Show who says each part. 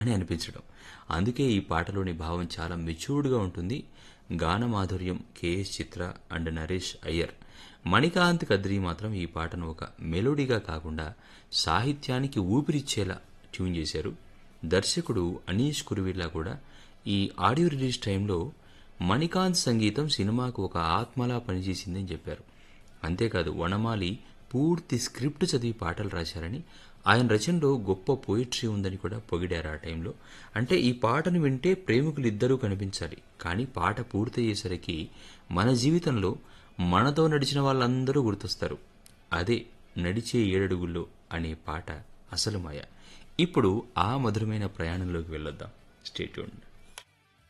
Speaker 1: అని అనిపించడం అందుకే ఈ పాటలోని భావం చాలా మెచ్యూర్డ్గా ఉంటుంది గాన మాధుర్యం కేఎస్ చిత్ర అండ్ నరేష్ అయ్యర్ మణికాంత్ కద్రి మాత్రం ఈ పాటను ఒక మెలోడీగా కాకుండా సాహిత్యానికి ఊపిరిచ్చేలా ట్యూన్ చేశారు దర్శకుడు అనీష్ కురువిల్లా కూడా ఈ ఆడియో రిలీజ్ టైంలో మణికాంత్ సంగీతం సినిమాకు ఒక ఆత్మలా పనిచేసిందని చెప్పారు అంతేకాదు వనమాలి పూర్తి స్క్రిప్ట్ చదివి పాటలు రాశారని ఆయన రచనలో గొప్ప పోయిట్రీ ఉందని కూడా పొగిడారు ఆ టైంలో అంటే ఈ పాటను వింటే ప్రేమికులు ఇద్దరూ కనిపించాలి కానీ పాట పూర్తయ్యేసరికి మన జీవితంలో మనతో నడిచిన వాళ్ళందరూ గుర్తొస్తారు అదే నడిచే ఏడడుగుల్లో అనే పాట అసలు మాయ ఇప్పుడు ఆ మధురమైన ప్రయాణంలోకి వెళ్ళొద్దాం స్టేట్యూన్